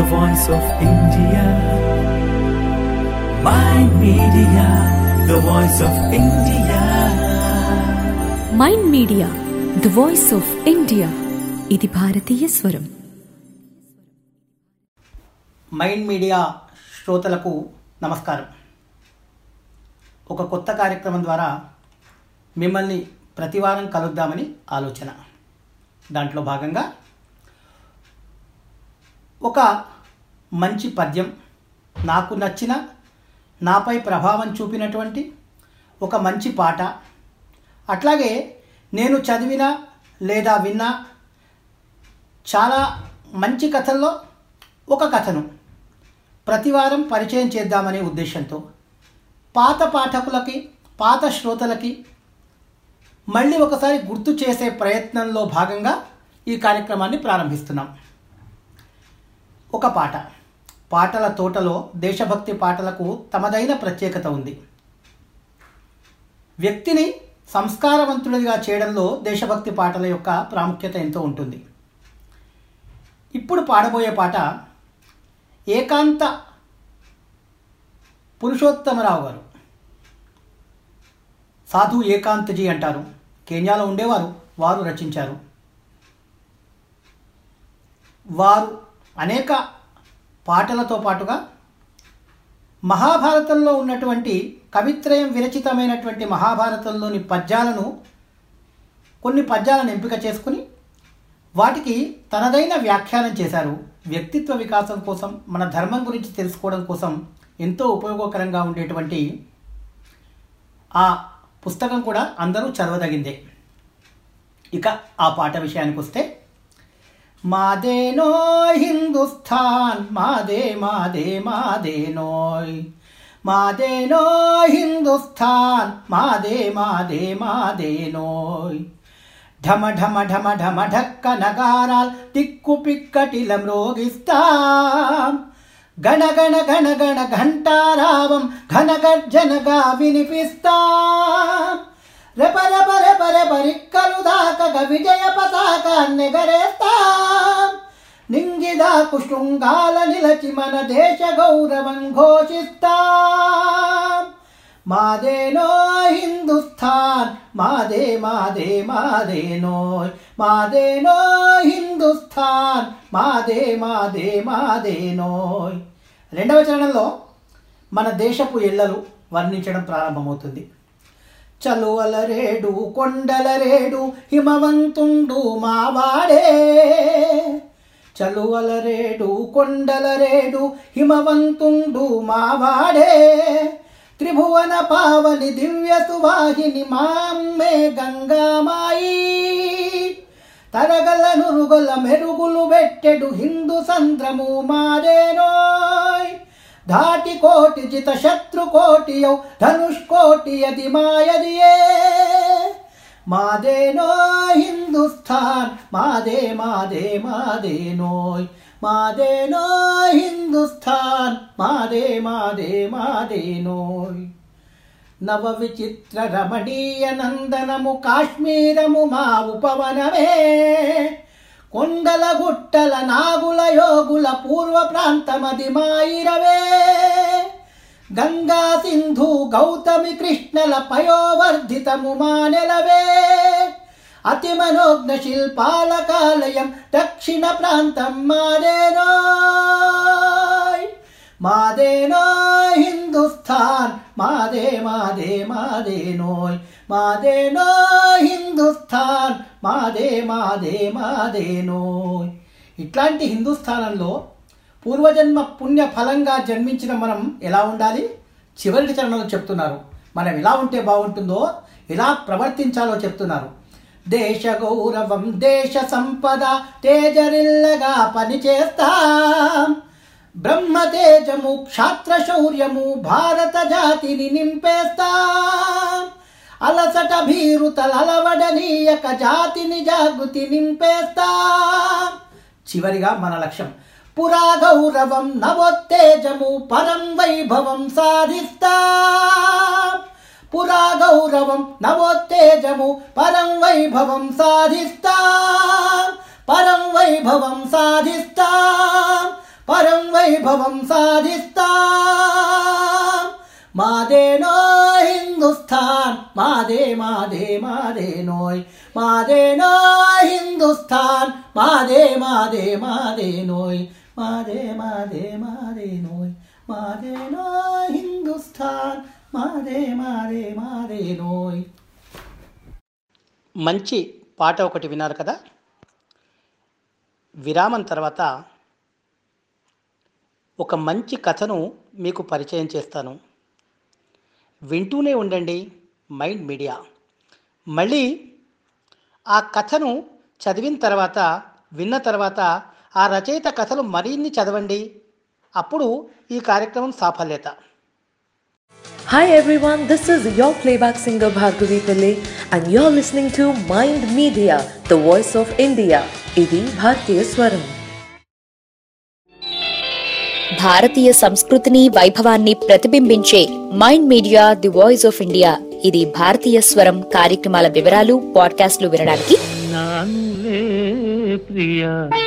the voice of India. My media, the voice of India. Mind media the voice of India ఇది భారతీయ స్వరం mind media శ్రోతలకు నమస్కారం ఒక కొత్త కార్యక్రమం ద్వారా మిమ్మల్ని ప్రతివారం కలుద్దామని ఆలోచన దాంట్లో భాగంగా ఒక మంచి పద్యం నాకు నచ్చిన నాపై ప్రభావం చూపినటువంటి ఒక మంచి పాట అట్లాగే నేను చదివిన లేదా విన్న చాలా మంచి కథల్లో ఒక కథను ప్రతివారం పరిచయం చేద్దామనే ఉద్దేశంతో పాత పాఠకులకి పాత శ్రోతలకి మళ్ళీ ఒకసారి గుర్తు చేసే ప్రయత్నంలో భాగంగా ఈ కార్యక్రమాన్ని ప్రారంభిస్తున్నాం ఒక పాట పాటల తోటలో దేశభక్తి పాటలకు తమదైన ప్రత్యేకత ఉంది వ్యక్తిని సంస్కారవంతుడిగా చేయడంలో దేశభక్తి పాటల యొక్క ప్రాముఖ్యత ఎంతో ఉంటుంది ఇప్పుడు పాడబోయే పాట ఏకాంత పురుషోత్తమరావు గారు సాధు ఏకాంత్జీ అంటారు కేన్యాలో ఉండేవారు వారు రచించారు వారు అనేక పాటలతో పాటుగా మహాభారతంలో ఉన్నటువంటి కవిత్రయం విరచితమైనటువంటి మహాభారతంలోని పద్యాలను కొన్ని పద్యాలను ఎంపిక చేసుకుని వాటికి తనదైన వ్యాఖ్యానం చేశారు వ్యక్తిత్వ వికాసం కోసం మన ధర్మం గురించి తెలుసుకోవడం కోసం ఎంతో ఉపయోగకరంగా ఉండేటువంటి ఆ పుస్తకం కూడా అందరూ చదవదగిందే ఇక ఆ పాట విషయానికి వస్తే మాదేనోయ్ హిందుస్థాన్ మాదే మాదే మాదేనోయ్ మాదేనోయ్ హిందుస్థాన్ మాదే మాదే మాదేనోయ్ ఢమ ఢమ ఢమ ఢమ ఢక్క నగారాల్ తిక్కు పిక్కటిల మ్రోగిస్తాం గణ గణ గణ గణ ఘంటారావం ఘన గర్జనగా వినిపిస్తాం రెప రెప రెప రెప రిక్కలు దాకగ విజయ పతాకాన్ని గరేస్తాం నింగిదాకు శృంగాల నిలచి మన దేశ గౌరవం ఘోషిస్తాం మాదేనో హిందుస్థాన్ మాదే మాదే మాదేనోయ్ మాదేనో హిందుస్థాన్ మాదే మాదే మాదేనోయ్ రెండవ చరణంలో మన దేశపు ఎల్లలు వర్ణించడం ప్రారంభమవుతుంది చలువల రేడు కొండల రేడు హిమవంతుండు మావాడే చలువల రేడు కొండల రేడు హిమవంతుండు మావాడే త్రిభువన పావని దివ్య సువాహిని మామ్మే గంగామాయి తరగల నురుగల మెరుగులు పెట్టెడు హిందూ సంద్రము మాదేనోయ్ ధాటి కోటి జిత శత్రు కోటి యౌ ధనుష్కోటి యది మాయదియే మాదేనో హిందుస్థాన్ మాదే మాదే మాదేనోయ్ మాదేనో హిందుస్థాన్ మాదే మాదే మాదేనోయ్ నవ విచిత్ర రమణీయ నందనము కాశ్మీరము మా ఉపవనమే కొండల గుట్టల నాగుల యోగుల పూర్వ ప్రాంతమది మాయిరవే గంగా సింధు గౌతమి కృష్ణల పయోవర్ధితము మానెలవే అతి మనోజ్ఞ శిల్పాల కాలయం దక్షిణ ప్రాంతం మాదేనోయ్ మాదేనో హిందుస్థాన్ మాదే మాదే మాదేనోయ్ మాదేనో హిందుస్థాన్ మాదే మాదే మాదేనోయ్ ఇట్లాంటి హిందుస్థానంలో పూర్వజన్మ పుణ్య ఫలంగా జన్మించిన మనం ఎలా ఉండాలి చివరి చరణంలో చెప్తున్నారు మనం ఎలా ఉంటే బాగుంటుందో ఎలా ప్రవర్తించాలో చెప్తున్నారు దేశ గౌరవం దేశ సంపద తేజరిల్లగా పనిచేస్తాం బ్రహ్మ తేజము క్షాత్ర శౌర్యము భారత జాతిని నింపేస్తాం అలసట భీరుతల అలవడనీయక జాతిని జాగృతి నింపేస్తాం చివరిగా మన లక్ష్యం పురా గౌరవం నవోత్తేజము పరం వైభవం సాధిస్తాం పురా గౌరవం నవోత్తేజము పరం వైభవం సాధిస్తాం పరం వైభవం సాధిస్తాం పరం వైభవం సాధిస్తా మాదేనో హిందుస్థాన్ మాదే మాదే మాదే నోయ్ మాదేనో హిందుస్థాన్ మాదే మాదే మాదే నోయ్ మాదే మాదే మాదే నోయ్ మాదేనో హిందుస్థాన్ మాదే మాదే మాదే నోయ్ మంచి పాట ఒకటి విన్నారు కదా విరామం తర్వాత ఒక మంచి కథను మీకు పరిచయం చేస్తాను వింటూనే ఉండండి మైండ్ మీడియా మళ్ళీ ఆ కథను చదివిన తర్వాత విన్న తర్వాత ఆ రచయిత కథలు మరిన్ని చదవండి అప్పుడు ఈ కార్యక్రమం సాఫల్యత Hi everyone, this is your playback singer Bhargavi Pillai and you're listening to Mind Media, the voice of India. ఇది భారతీయ స్వరం భారతీయ సంస్కృతిని వైభవాన్ని ప్రతిబింబించే mind media the voice of India ఇది భారతీయ స్వరం కార్యక్రమాల వివరాలు పాడ్కాస్ట్లు వినడానికి నానులే ప్రియ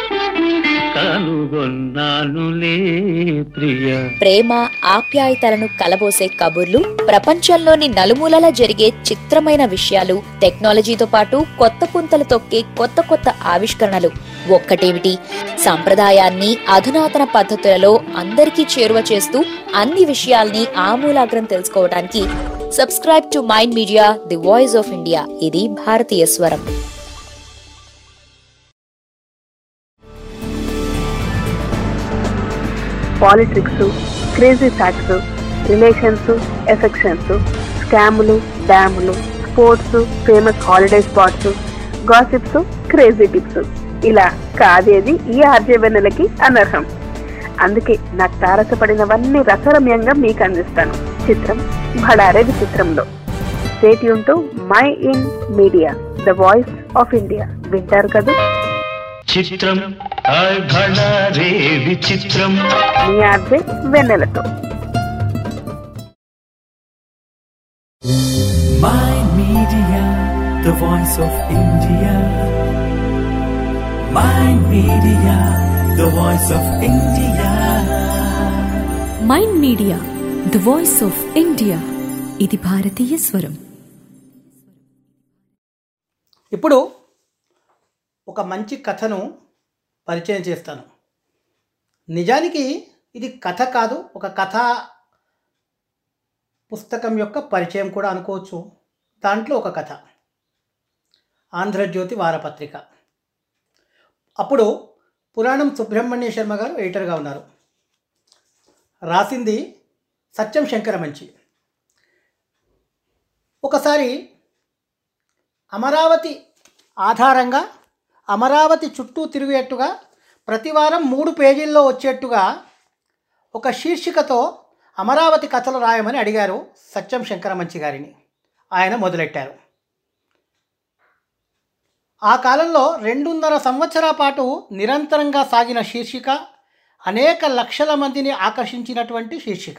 కనుగొన్నానులే ప్రియ ప్రేమ ఆప్యాయతలను కలబోసే కబుర్లు ప్రపంచంలోని నలుమూలలా జరిగే చిత్రమైన విషయాలు టెక్నాలజీతో పాటు కొత్త పుంతలు తొక్కే కొత్త కొత్త ఆవిష్కరణలు ఒక్కటేమిటి సంప్రదాయాన్ని అధునాతన పద్ధతులలో అందరికీ చేరువ చేస్తూ అన్ని విషయాల్ని ఆమూలాగ్రం తెలుసుకోవడానికి subscribe to mind media the voice of India ఇది భారతీయ స్వరం politics crazy facts relations affections స్కాములు డ్యాములు sports famous holiday spots gossips crazy tips ఇలా కాదేది ఈ ఆర్జవెన్నెలకి అనర్హం అందుకే నాకు తారసపడినవన్నీ రసరమ్యంగా మీకు అందిస్తాను చిత్రం భడారే విచిత్రంలో స్టేట్ యూన్ to mind media the voice of India వింటారు కదా చిత్రం హాయ్ భళా రే విచిత్రం మీ ఆర్జే వెన్నెలతో Mind Media, the voice of India. Mind Media, the voice of India. Mind media the voice of India ఇది భారతీయ స్వరం ఇప్పుడు ఒక మంచి కథను పరిచయం చేస్తాను నిజానికి ఇది కథ కాదు ఒక కథ పుస్తకం యొక్క పరిచయం కూడా అనుకోవచ్చు దాంట్లో ఒక కథ ఆంధ్రజ్యోతి వారపత్రిక అప్పుడు పురాణం సుబ్రహ్మణ్య శర్మ గారు ఎడిటర్గా ఉన్నారు రాసింది సత్యం శంకరమంచి ఒకసారి అమరావతి ఆధారంగా అమరావతి చుట్టూ తిరిగేట్టుగా ప్రతివారం మూడు పేజీల్లో వచ్చేట్టుగా ఒక శీర్షికతో అమరావతి కథలు రాయమని అడిగారు సత్యం శంకరమంచి గారిని ఆయన మొదలెట్టారు ఆ కాలంలో రెండున్నర సంవత్సరాల పాటు నిరంతరంగా సాగిన శీర్షిక అనేక లక్షల మందిని ఆకర్షించినటువంటి శీర్షిక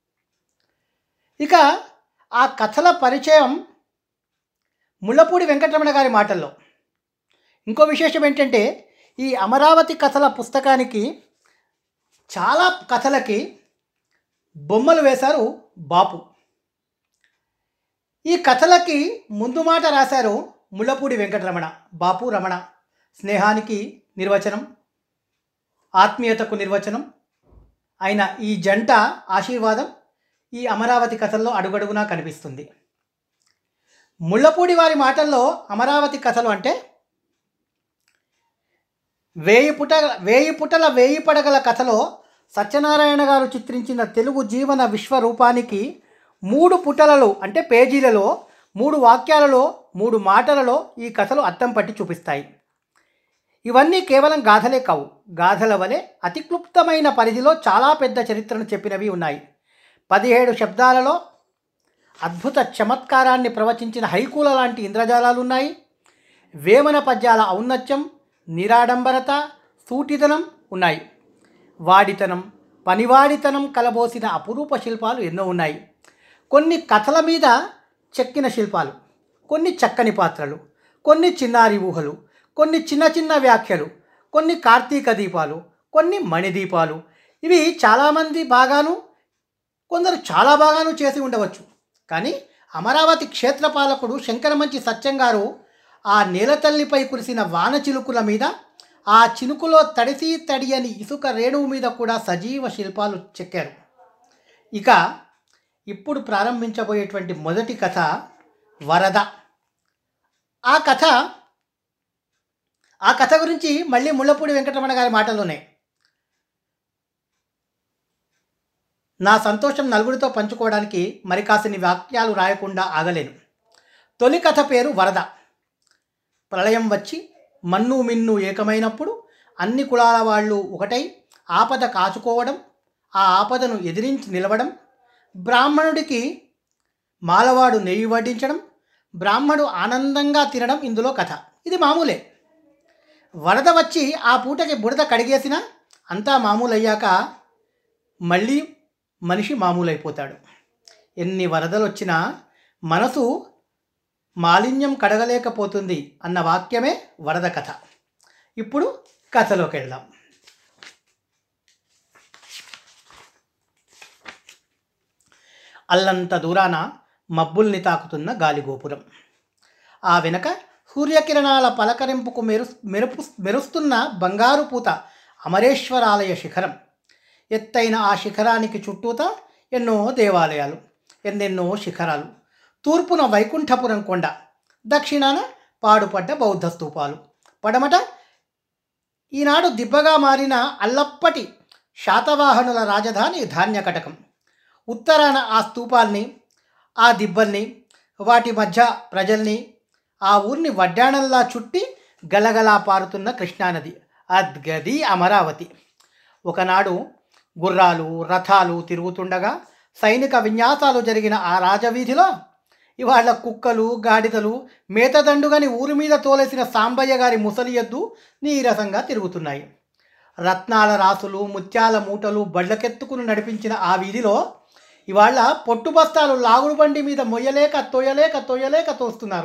ఇక ఆ కథల పరిచయం ముళ్ళపూడి వెంకటరమణ గారి మాటల్లో ఇంకో విశేషం ఏంటంటే ఈ అమరావతి కథల పుస్తకానికి చాలా కథలకి బొమ్మలు వేశారు బాపు ఈ కథలకి ముందు మాట రాశారు ముళ్ళపూడి వెంకటరమణ బాపు రమణ స్నేహానికి నిర్వచనం ఆత్మీయతకు నిర్వచనం అయిన ఈ జంట ఆశీర్వాదం ఈ అమరావతి కథల్లో అడుగడుగునా కనిపిస్తుంది ముళ్ళపూడి వారి మాటల్లో అమరావతి కథలు అంటే వేయి పుట వేయి పుటల వేయి పడగల కథలో సత్యనారాయణ గారు చిత్రించిన తెలుగు జీవన విశ్వరూపానికి మూడు పుటలలో అంటే పేజీలలో మూడు వాక్యాలలో మూడు మాటలలో ఈ కథలు అద్దం పట్టి చూపిస్తాయి ఇవన్నీ కేవలం గాథలే కావు గాథల వలె అతి క్లుప్తమైన పరిధిలో చాలా పెద్ద చరిత్రను చెప్పినవి ఉన్నాయి పదిహేడు శబ్దాలలో అద్భుత చమత్కారాన్ని ప్రవచించిన హైకూల లాంటి ఇంద్రజాలాలు ఉన్నాయి వేమన పద్యాల ఔన్నత్యం నిరాడంబరత సూటిదనం ఉన్నాయి వాడితనం పనివాడితనం కలబోసిన అపురూప శిల్పాలు ఎన్నో ఉన్నాయి కొన్ని కథల మీద చెక్కిన శిల్పాలు కొన్ని చక్కని పాత్రలు కొన్ని చిన్నారి ఊహలు కొన్ని చిన్న చిన్న వ్యాఖ్యలు కొన్ని కార్తీక దీపాలు కొన్ని మణిదీపాలు ఇవి చాలామంది బాగాను కొందరు చాలా బాగాను చేసి ఉండవచ్చు కానీ అమరావతి క్షేత్రపాలకుడు శంకరమంచి సత్యం గారు ఆ నేలతల్లిపై కురిసిన వాన చిలుకుల మీద ఆ చినుకులో తడిసి తడియని ఇసుక రేణువు మీద కూడా సజీవ శిల్పాలు చెక్కారు ఇక ఇప్పుడు ప్రారంభించబోయేటువంటి మొదటి కథ వరద ఆ కథ ఆ కథ గురించి మళ్ళీ ముళ్ళపూడి వెంకటరమణ గారి మాటల్లోనే నా సంతోషం నలుగురితో పంచుకోవడానికి మరి కాసిని వాక్యాలు రాయకుండా ఆగలేను తొలి కథ పేరు వరద ప్రళయం వచ్చి మన్ను మిన్ను ఏకమైనప్పుడు అన్ని కులాల వాళ్ళు ఒకటై ఆపద కాచుకోవడం ఆ ఆపదను ఎదిరించి నిలవడం బ్రాహ్మణుడికి మాలవాడు నెయ్యి వడ్డించడం బ్రాహ్మడు ఆనందంగా తినడం ఇందులో కథ ఇది మామూలే వరద వచ్చి ఆ పూటకి బురద కడిగేసిన అంతా మామూలయ్యాక మళ్ళీ మనిషి మామూలైపోతాడు ఎన్ని వరదలు వచ్చినా మనసు మాలిన్యం కడగలేకపోతుంది అన్న వాక్యమే వరద కథ ఇప్పుడు కథలోకి వెళ్దాం అల్లంత దూరాన మబ్బుల్ని తాకుతున్న గాలిగోపురం ఆ వెనక సూర్యకిరణాల పలకరింపుకు మెరు మెరుపు మెరుస్తున్న బంగారు పూత అమరేశ్వరాలయ శిఖరం ఎత్తైన ఆ శిఖరానికి చుట్టూతా ఎన్నో దేవాలయాలు ఎన్నెన్నో శిఖరాలు తూర్పున వైకుంఠపురం కొండ దక్షిణాన పాడుపడ్డ బౌద్ధ స్తూపాలు పడమట ఈనాడు దిబ్బగా మారిన అల్లప్పటి శాతవాహనుల రాజధాని ధాన్యకటకం ఉత్తరాన ఆ స్తూపాల్ని ఆ దిబ్బల్ని వాటి మధ్య ప్రజల్ని ఆ ఊరిని వడ్డాణంలా చుట్టి గలగలా పారుతున్న కృష్ణానది అద్గది అమరావతి ఒకనాడు గుర్రాలు రథాలు తిరుగుతుండగా సైనిక విన్యాసాలు జరిగిన ఆ రాజవీధిలో ఇవాళ కుక్కలు గాడిదలు మేతదండుగని ఊరి మీద తోలేసిన సాంబయ్య గారి ముసలి ఎద్దు నీరసంగా తిరుగుతున్నాయి రత్నాల రాసులు ముత్యాల మూటలు బళ్ళకెత్తుకుని నడిపించిన ఆ వీధిలో ఇవాళ పొట్టు బస్తాలు లాగుడు బండి మీద మొయ్యలేక తోయలేక తోయలేక తోస్తున్నారు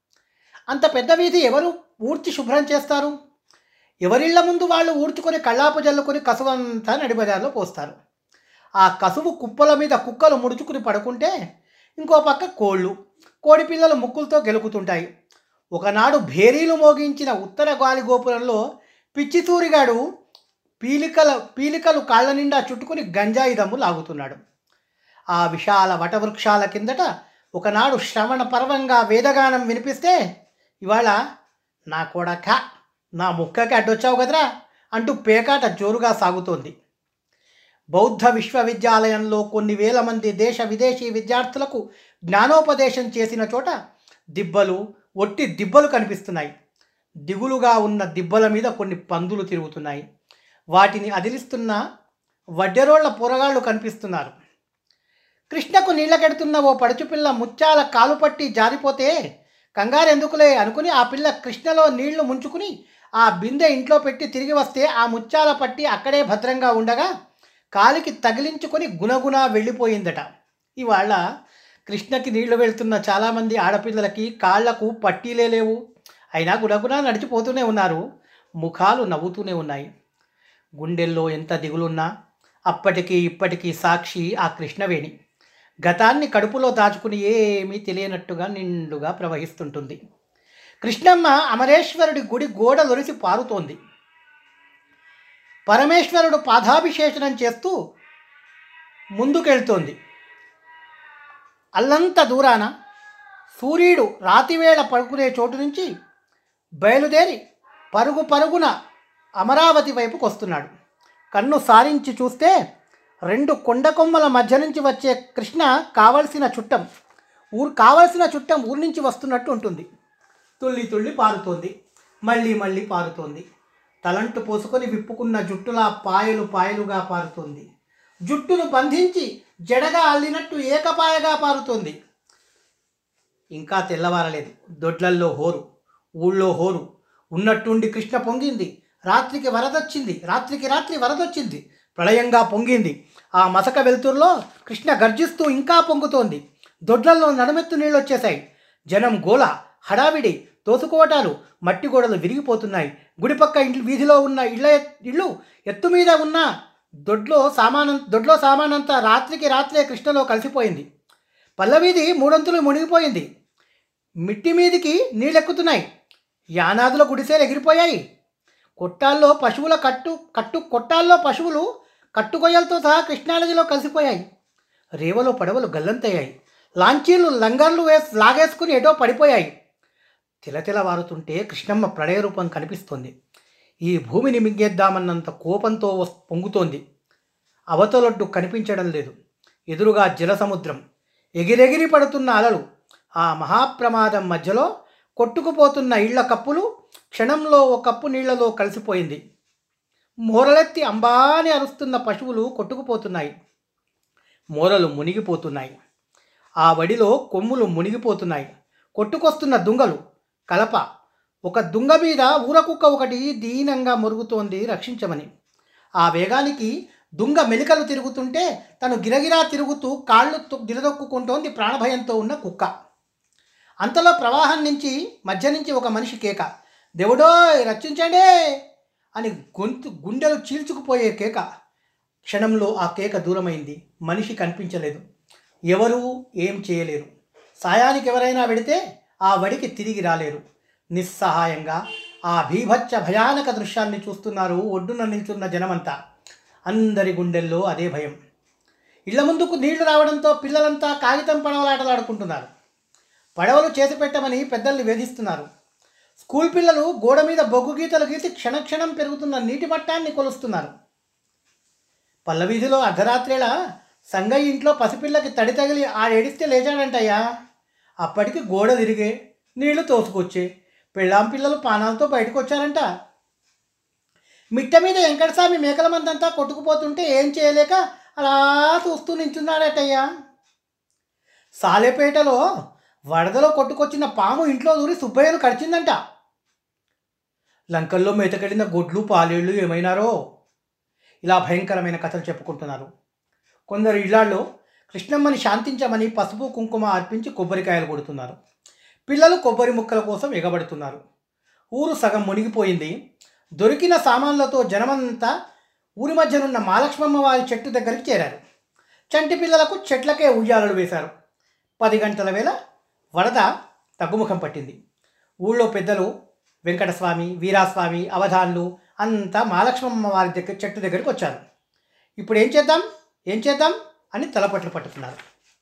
అంత పెద్ద వీధి ఎవరు ఊడ్చి శుభ్రం చేస్తారు ఎవరిళ్ల ముందు వాళ్ళు ఊడ్చుకొని కళ్ళాపు జల్లుకొని కసువంతా నడిబజార్లో పోస్తారు ఆ కసువు కుప్పల మీద కుక్కలు ముడుచుకుని పడుకుంటే ఇంకో పక్క కోళ్ళు కోడి పిల్లలు ముక్కులతో గెలుకుతుంటాయి ఒకనాడు భేరీలు మోగించిన ఉత్తర గాలి గోపురంలో పిచ్చితూరిగాడు పీలికల పీలికలు కాళ్ళ నిండా చుట్టుకుని గంజాయి దమ్ము లాగుతున్నాడు ఆ విశాల వటవృక్షాల కిందట ఒకనాడు శ్రవణ పర్వంగా వేదగానం వినిపిస్తే ఇవాళ నా కొడక నా ముక్కకి అడ్డొచ్చావు కదరా అంటూ పేకాట జోరుగా సాగుతోంది బౌద్ధ విశ్వవిద్యాలయంలో కొన్ని వేల మంది దేశ విదేశీ విద్యార్థులకు జ్ఞానోపదేశం చేసిన చోట దిబ్బలు ఒట్టి దిబ్బలు కనిపిస్తున్నాయి దిగులుగా ఉన్న దిబ్బల మీద కొన్ని పందులు తిరుగుతున్నాయి వాటిని అదిలిస్తున్న వడ్డెరోళ్ల పొరగాళ్ళు కనిపిస్తున్నారు కృష్ణకు నీళ్ళకెడుతున్న ఓ పడుచుపిల్ల ముత్యాల కాలు పట్టి జారిపోతే కంగారెందుకులే అనుకుని ఆ పిల్ల కృష్ణలో నీళ్లు ముంచుకుని ఆ బిందె ఇంట్లో పెట్టి తిరిగి వస్తే ఆ ముత్యాల పట్టి అక్కడే భద్రంగా ఉండగా కాలికి తగిలించుకొని గుణగుణ వెళ్ళిపోయిందట ఇవాళ కృష్ణకి నీళ్లు వెళ్తున్న చాలామంది ఆడపిల్లలకి కాళ్లకు పట్టీలే లేవు అయినా గుణగుణ నడిచిపోతూనే ఉన్నారు ముఖాలు నవ్వుతూనే ఉన్నాయి గుండెల్లో ఎంత దిగులున్నా అప్పటికి ఇప్పటికీ సాక్షి ఆ కృష్ణవేణి గతాన్ని కడుపులో దాచుకుని ఏమీ తెలియనట్టుగా నిండుగా ప్రవహిస్తుంటుంది కృష్ణమ్మ అమరేశ్వరుడి గుడి గోడలొరిసి పారుతోంది పరమేశ్వరుడు పాదాభిషేచనం చేస్తూ ముందుకెళ్తోంది అల్లంత దూరాన సూర్యుడు రాతివేళ పడుకునే చోటు నుంచి బయలుదేరి పరుగు పరుగున అమరావతి వైపుకు వస్తున్నాడు కన్ను సారించి చూస్తే రెండు కొండ కొమ్మల మధ్య నుంచి వచ్చే కృష్ణ కావలసిన చుట్టం ఊరు కావలసిన చుట్టం ఊరి నుంచి వస్తున్నట్టు ఉంటుంది తుళ్ళి తుళ్ళి పారుతోంది మళ్ళీ మళ్ళీ పారుతోంది తలంటు పోసుకొని విప్పుకున్న జుట్టులా పాయలు పాయలుగా పారుతోంది జుట్టును బంధించి జడగా అల్లినట్టు ఏకపాయగా పారుతోంది ఇంకా తెల్లవారలేదు దొడ్లల్లో హోరు ఊళ్ళో హోరు ఉన్నట్టుండి కృష్ణ పొంగింది రాత్రికి వరదొచ్చింది రాత్రికి రాత్రి వరదొచ్చింది ప్రళయంగా పొంగింది ఆ మసక వెలుతురులో కృష్ణ గర్జిస్తూ ఇంకా పొంగుతోంది దొడ్లల్లో నడుమెత్తు నీళ్ళు వచ్చేశాయి జనం గోల హడావిడి తోసుకోవటాలు మట్టి గోడలు విరిగిపోతున్నాయి గుడి పక్క ఇంటి వీధిలో ఉన్న ఇళ్ళ ఇళ్ళు ఎత్తు మీద ఉన్న దొడ్లో సామానం దొడ్లో సామానంతా రాత్రికి రాత్రే కృష్ణలో కలిసిపోయింది పల్లవీధి మూడొంతులు మునిగిపోయింది మిట్టి మీదికి నీళ్ళెక్కుతున్నాయి యానాదుల గుడిసెలు ఎగిరిపోయాయి కొట్టాల్లో పశువుల కట్టు కట్టు కొట్టాల్లో పశువులు కట్టుకొయ్యలతో సహా కృష్ణానదిలో కలిసిపోయాయి రేవలో పడవలు గల్లంతయ్యాయి లాంచీలు లంగర్లు వేసి లాగేసుకుని ఎటో పడిపోయాయి తిలతిల వారుతుంటే కృష్ణమ్మ ప్రళయ రూపం కనిపిస్తోంది ఈ భూమిని మింగేద్దామన్నంత కోపంతో వస్- పొంగుతోంది అవతలొడ్డు కనిపించడం లేదు ఎదురుగా జలసముద్రం ఎగిరెగిరి పడుతున్న అలలు ఆ మహాప్రమాదం మధ్యలో కొట్టుకుపోతున్న ఇళ్ల కప్పులు క్షణంలో ఓ కప్పు నీళ్లలో కలిసిపోయింది మూరలెత్తి అంబాని అరుస్తున్న పశువులు కొట్టుకుపోతున్నాయి మూరలు మునిగిపోతున్నాయి ఆ వడిలో కొమ్ములు మునిగిపోతున్నాయి కొట్టుకొస్తున్న దుంగలు కలప ఒక దుంగ మీద ఊరకుక్క ఒకటి దీనంగా మురుగుతోంది రక్షించమని ఆ వేగానికి దుంగ మెలికలు తిరుగుతుంటే తను గిరగిరా తిరుగుతూ కాళ్ళు తొ- దిలదొక్కుకుంటోంది ప్రాణభయంతో ఉన్న కుక్క అంతలో ప్రవాహం నుంచి మధ్య నుంచి ఒక మనిషి కేక దేవుడో రక్షించండి అని గొంతు గుండెలు చీల్చుకుపోయే కేక క్షణంలో ఆ కేక దూరమైంది మనిషి కనిపించలేదు ఎవరూ ఏం చేయలేరు సాయానికి ఎవరైనా వెడితే ఆ వడికి తిరిగి రాలేరు నిస్సహాయంగా ఆ భీభత్స భయానక దృశ్యాన్ని చూస్తున్నారు ఒడ్డున నిల్చున్న జనమంతా అందరి గుండెల్లో అదే భయం ఇళ్ల ముందుకు నీళ్లు రావడంతో పిల్లలంతా కాగితం పడవలాటలాడుకుంటున్నారు పడవలు చేసి పెట్టమని పెద్దల్ని వేధిస్తున్నారు స్కూల్ పిల్లలు గోడ మీద బొగ్గు గీతలు గీసి క్షణక్షణం పెరుగుతున్న నీటి మట్టాన్ని కొలుస్తున్నారు పల్లవీధిలో అర్ధరాత్రేళ సంగయ్య ఇంట్లో పసిపిల్లకి తడి తగిలి ఆడేడిస్తే లేచాడంటయ్యా అప్పటికి గోడ తిరిగే నీళ్లు తోసుకొచ్చే పెళ్ళాం పిల్లలు పానాలతో బయటకు వచ్చారంట మిట్ట మీద వెంకటస్వామి మేకల మందంతా కొట్టుకుపోతుంటే ఏం చేయలేక అలా చూస్తూ నించున్నాడటయ్యా సాలెపేటలో వరదలో కొట్టుకొచ్చిన పాము ఇంట్లో దూరి సుబ్బయ్యను కడిచిందంట లంకల్లో మేతకెళ్ళిన గొడ్లు పాలేళ్ళు ఏమైనారో ఇలా భయంకరమైన కథలు చెప్పుకుంటున్నారు కొందరు ఇళ్లాల్లో కృష్ణమ్మని శాంతించమని పసుపు కుంకుమ అర్పించి కొబ్బరికాయలు కొడుతున్నారు పిల్లలు కొబ్బరి ముక్కల కోసం ఎగబడుతున్నారు ఊరు సగం మునిగిపోయింది దొరికిన సామాన్లతో జనమంతా ఊరి మధ్యనున్న మాలక్ష్మమ్మ వారి చెట్టు దగ్గరికి చేరారు చంటి పిల్లలకు చెట్లకే ఉయ్యాలలు వేశారు పది గంటల వేళ వరద తగ్గుముఖం పట్టింది ఊళ్ళో పెద్దలు వెంకటస్వామి వీరాస్వామి అవధాన్లు అంతా మాలక్ష్మమ్మ వారి దగ్గర చెట్టు దగ్గరికి వచ్చారు ఇప్పుడు ఏం చేద్దాం ఏం చేద్దాం అని తలపట్లు పట్టుకున్నారు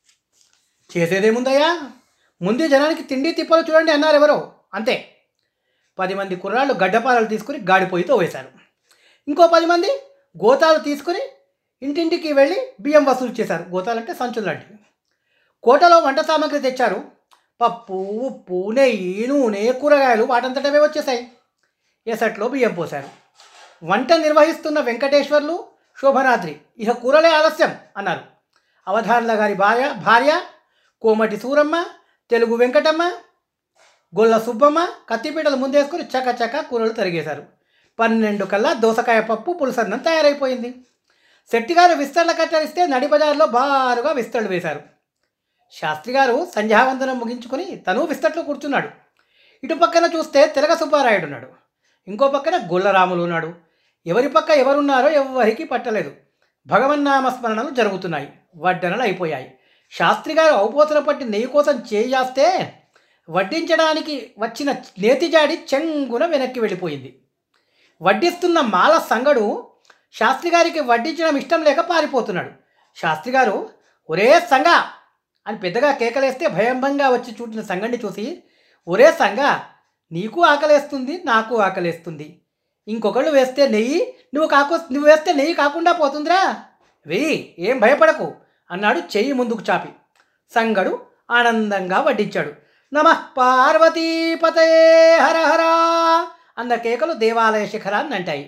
చేసేదేముందయ్యా ముందే జనానికి తిండి తిప్పలు చూడండి అన్నారు ఎవరో అంతే పది మంది కుర్రాళ్ళు గడ్డపారలు తీసుకుని గాడిపోయితో వేశారు ఇంకో పది మంది గోతాలు తీసుకుని ఇంటింటికి వెళ్ళి బియ్యం వసూలు చేశారు గోతాలంటే సంచులు లాంటివి కోటలో వంట సామాగ్రి తెచ్చారు పప్పు ఉప్పు నెయ్యి నూనె కూరగాయలు వాటంతటవే వచ్చేసాయి ఎసట్లో బియ్యం పోశారు వంట నిర్వహిస్తున్న వెంకటేశ్వర్లు శోభనాద్రి ఇక కూరలే ఆలస్యం అన్నారు అవధాన్ల గారి భార్య భార్య కోమటి సూరమ్మ తెలుగు వెంకటమ్మ గొల్ల సుబ్బమ్మ కత్తిపీటలు ముందేసుకుని చక చక కూరలు తరిగేశారు పన్నెండు కల్లా దోసకాయ పప్పు పులుసన్నం తయారైపోయింది శెట్టిగారు విస్తరణ కట్టరిస్తే నడి బజార్లో బారుగా విస్తరణ వేశారు శాస్త్రి గారు సంధ్యావందనం ముగించుకొని తను విస్తట్లో కూర్చున్నాడు ఇటు పక్కన చూస్తే తెలగ సుబ్బారాయుడు ఉన్నాడు ఇంకో పక్కన గొల్లరాములు ఉన్నాడు ఎవరి పక్క ఎవరున్నారో ఎవరికి పట్టలేదు భగవన్నామ స్మరణలు జరుగుతున్నాయి వడ్డనలు అయిపోయాయి శాస్త్రి గారు ఔపోతల పట్టి నెయ్యి కోసం చేయాస్తే వడ్డించడానికి వచ్చిన నేతిజాడి చెంగున వెనక్కి వెళ్ళిపోయింది వడ్డిస్తున్న మాల సంగడు శాస్త్రి గారికి వడ్డించడం ఇష్టం లేక పారిపోతున్నాడు శాస్త్రి గారు ఒరే సంగ అని పెద్దగా కేకలేస్తే భయంభంగా వచ్చి చూసిన సంగడిని చూసి ఒరే సంగ నీకు ఆకలేస్తుంది నాకు ఆకలేస్తుంది ఇంకొకళ్ళు వేస్తే నెయ్యి నువ్వు కాకు నువ్వు వేస్తే నెయ్యి కాకుండా పోతుందిరా వెయ్యి ఏం భయపడకు అన్నాడు చెయ్యి ముందుకు చాపి సంగడు ఆనందంగా వడ్డించాడు నమ పార్వతీపతే హర హర అన్న కేకలు దేవాలయ శిఖరాన్ని అంటాయి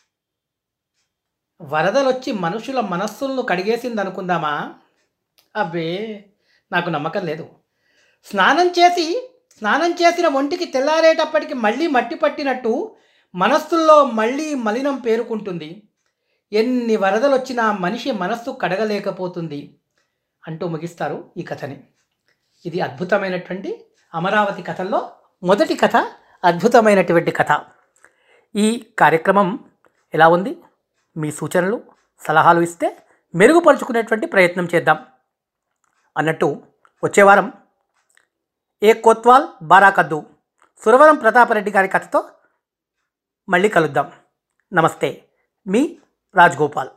వరదలొచ్చి మనుషుల మనస్సులను కడిగేసిందనుకుందామా అబ్బే నాకు నమ్మకం లేదు స్నానం చేసి స్నానం చేసిన ఒంటికి తెల్లారేటప్పటికి మళ్ళీ మట్టి పట్టినట్టు మనస్సుల్లో మళ్ళీ మలినం పేరుకుంటుంది ఎన్ని వరదలొచ్చినా మనిషి మనస్సు కడగలేకపోతుంది అంటూ ముగిస్తారు ఈ కథని ఇది అద్భుతమైనటువంటి అమరావతి కథల్లో మొదటి కథ అద్భుతమైనటువంటి కథ ఈ కార్యక్రమం ఎలా ఉంది మీ సూచనలు సలహాలు ఇస్తే మెరుగుపరుచుకునేటువంటి ప్రయత్నం చేద్దాం అన్నట్టు వచ్చే వారం ఏ కోత్వాల్ బారాకద్దు సురవరం ప్రతాపరెడ్డి గారి కథతో మళ్ళీ కలుద్దాం నమస్తే మీ Rajgopal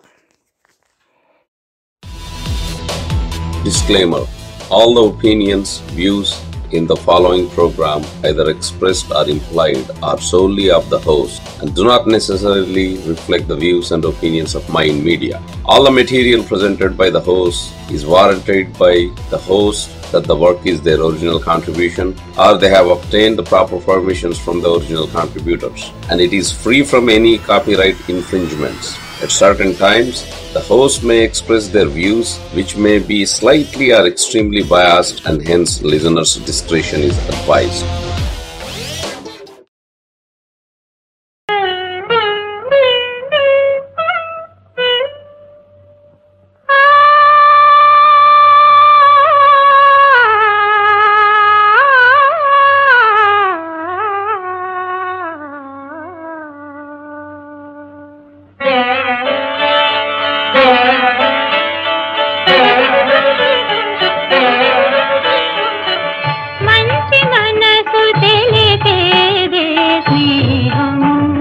Disclaimer All the opinions, views in the following program, either expressed or implied, are solely of the host and do not necessarily reflect the views and opinions of Mind Media. All the material presented by the host is warranted by the host that the work is their original contribution or they have obtained the proper permissions from the original contributors and it is free from any copyright infringements. At certain times, the host may express their views, which may be slightly or extremely biased, and hence listeners' discretion is advised. మంచి మనసు తెలిపేదే స్నేహం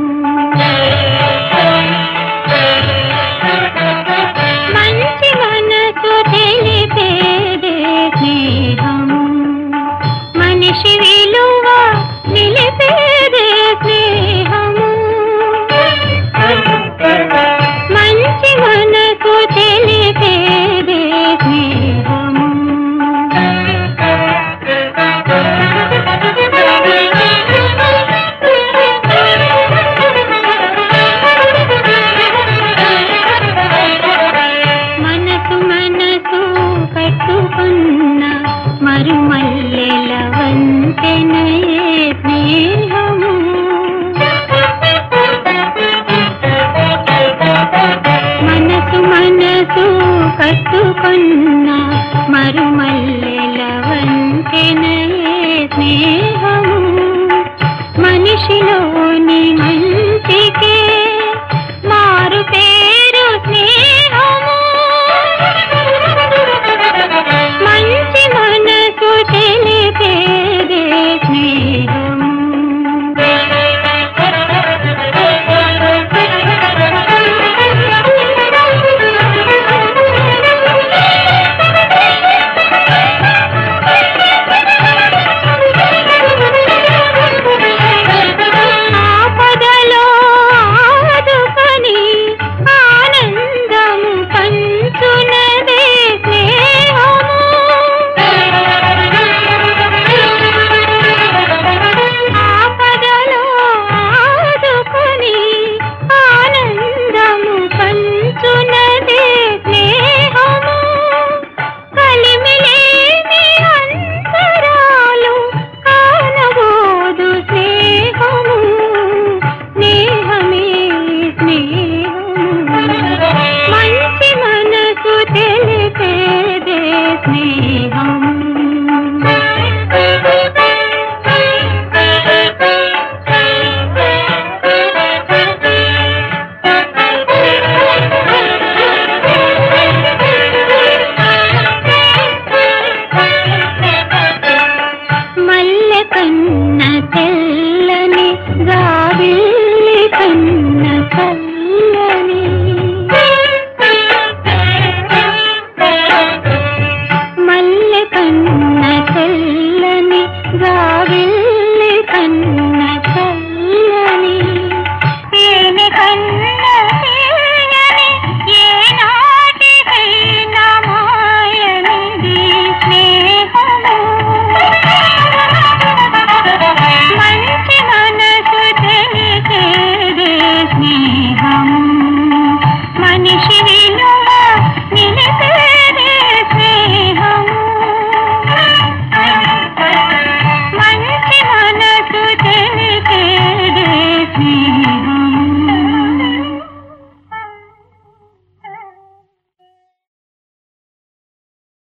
మంచి మనసు తెలిపేదే స్నేహం మనిషి విలువ నిలిపేదే స్నేహము మంచి మనసు తెలిపేదే స్నేహము మనసు మనసు కట్టుకున్న మరుమల్లెల వంతెనయే స్నేహము మనసు మనసు కట్టుకున్న మరుమల్లెల